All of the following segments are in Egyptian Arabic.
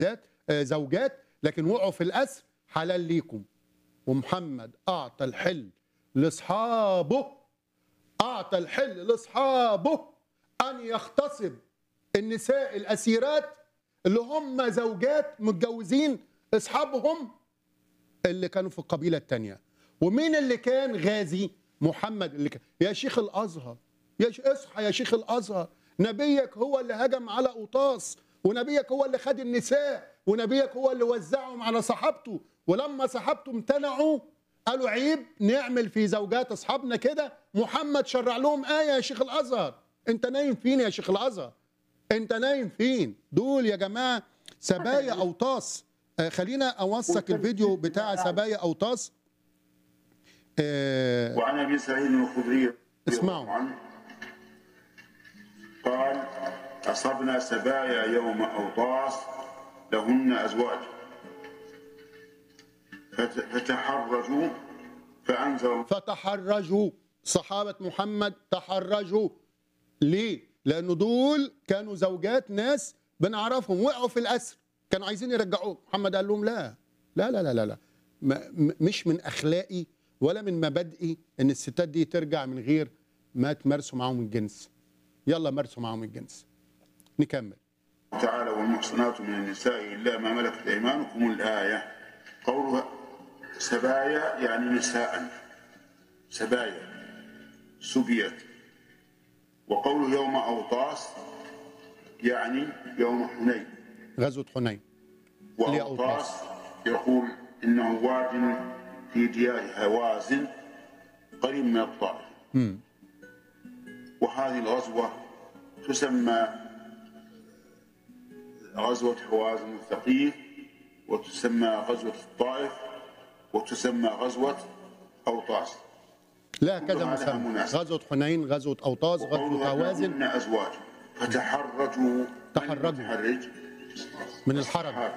ذات آه، زوجات لكن وقعوا في الأسر حلال ليكم ومحمد أعطى الحل لأصحابه أعطى الحل لأصحابه أن يغتصب النساء الأسيرات اللي هم زوجات متجوزين أصحابهم اللي كانوا في القبيلة التانية ومين اللي كان غازي محمد اللي كان يا شيخ الأزهر يا ش... اصحى يا شيخ الأزهر نبيك هو اللي هجم على قوطاس ونبيك هو اللي خد النساء ونبيك هو اللي وزعهم على صحابته ولما صحابته امتنعوا قالوا عيب نعمل في زوجات اصحابنا كده محمد شرع لهم آية يا شيخ الأزهر انت نايم فين يا شيخ الأزهر انت نايم فين دول يا جماعة سبايا أوطاس آه خلينا أوثق الفيديو بتاع سبايا أوطاس آه وعن ابي سعيد الخدري رضي اسمعوا. الله عنه قال اصبنا سبايا يوم اوطاس لهن ازواج فت- فتحرجوا فانزل الله فتحرجوا صحابة محمد تحرجوا ليه؟ لأنه دول كانوا زوجات ناس بنعرفهم وقعوا في الأسر كانوا عايزين يرجعوه محمد قال لهم لا لا لا لا لا, لا. ما م- مش من أخلاقي ولا من مبادئي إن الستات دي ترجع من غير ما تمارسوا معاهم الجنس يلا مارسوا معاهم الجنس نكمل تعالى والمحصنات من النساء الا ما ملكت ايمانكم الايه قولها سبايا يعني نساء سبايا سبيت وقوله يوم اوطاس يعني يوم حنين غزوة حنين اللي هي أوطاس. وأوطاس يقول إنه واد في ديار هوازن قريب من الطائف وهذه الغزوة تسمى غزوة هوازن الثقيف وتسمى غزوة الطائف وتسمى غزوة أوطاس لا كذا كلها لها مسمى مناسبة. غزوة حنين غزوة أوطاس غزوة وقولها هوازن لهن أزواج فتحرجوا تحرجوا. تحرج من الحرج حرج.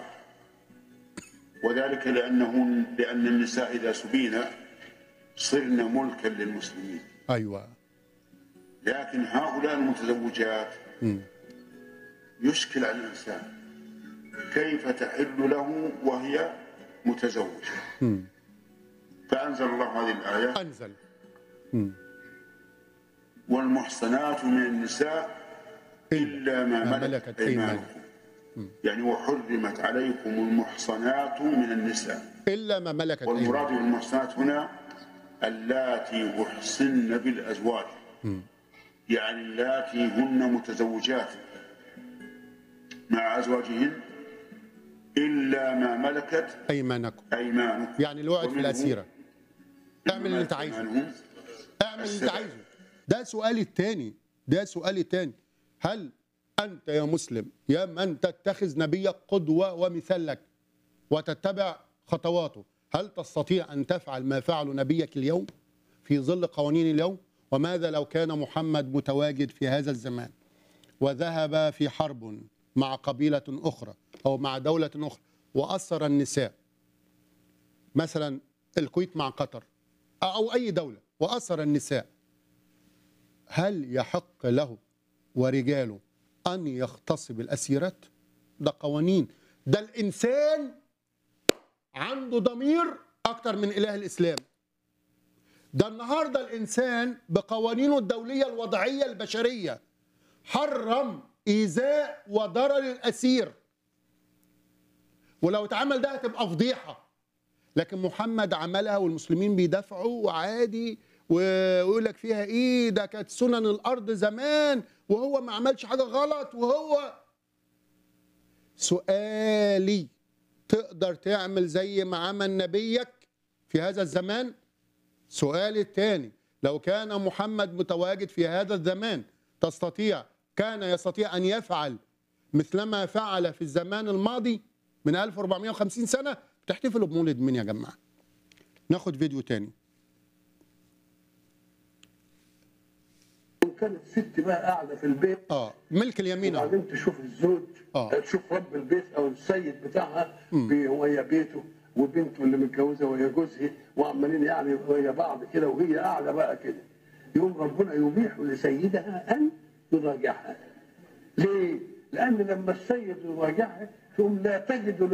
وذلك لأنه لأن النساء إذا سبين صرن ملكا للمسلمين أيوة لكن هؤلاء المتزوجات يشكل على الإنسان كيف تحل له وهي متزوجة فأنزل الله هذه الآية أنزل والمحصنات من النساء إلا ما ما ملكت ملكت أيمانكم يعني وحرمت عليكم المحصنات من النساء إلا ما ملكت والمراد أيمانكم بالمحصنات هنا اللاتي أحصن بالأزواج يعني اللاتي هن متزوجات مع أزواجهن إلا ما ملكت أيمانكم أيمانكم يعني اللي وقعت في ومنهم الأسيرة اعمل اللي أنت ملكت عايزه أيمانهم اعمل اللي أنت السبع. عايزه ده سؤالي التاني ده سؤالي التاني هل أنت يا مسلم يا من تتخذ نبيك قدوة ومثال لك وتتبع خطواته هل تستطيع أن تفعل ما فعل نبيك اليوم في ظل قوانين اليوم وماذا لو كان محمد متواجد في هذا الزمان وذهب في حرب مع قبيلة أخرى أو مع دولة أخرى وأسر النساء مثلا الكويت مع قطر أو أي دولة وأسر النساء هل يحق له ورجاله أن يغتصب الأسيرات؟ ده قوانين ده الإنسان عنده ضمير أكتر من إله الإسلام ده النهارده الإنسان بقوانينه الدولية الوضعية البشرية حرم إيذاء وضرر الأسير ولو اتعمل ده هتبقى فضيحة لكن محمد عملها والمسلمين بيدافعوا وعادي ويقول لك فيها ايه ده كانت سنن الارض زمان وهو ما عملش حاجه غلط وهو سؤالي تقدر تعمل زي ما عمل نبيك في هذا الزمان سؤالي الثاني لو كان محمد متواجد في هذا الزمان تستطيع كان يستطيع ان يفعل مثلما فعل في الزمان الماضي من 1450 سنه بتحتفلوا بمولد مين يا جماعه ناخد فيديو تاني وكانت الست بقى قاعده في البيت اه ملك اليمين اهو وبعدين تشوف الزوج آه. تشوف رب البيت او السيد بتاعها بي- وهي بيته وبنته اللي متجوزه وهي جوزها وعمالين يعني وهي بعض كده وهي قاعده بقى كده يوم ربنا يبيح لسيدها ان يراجعها ليه؟ لان لما السيد يراجعها ثم لا تجد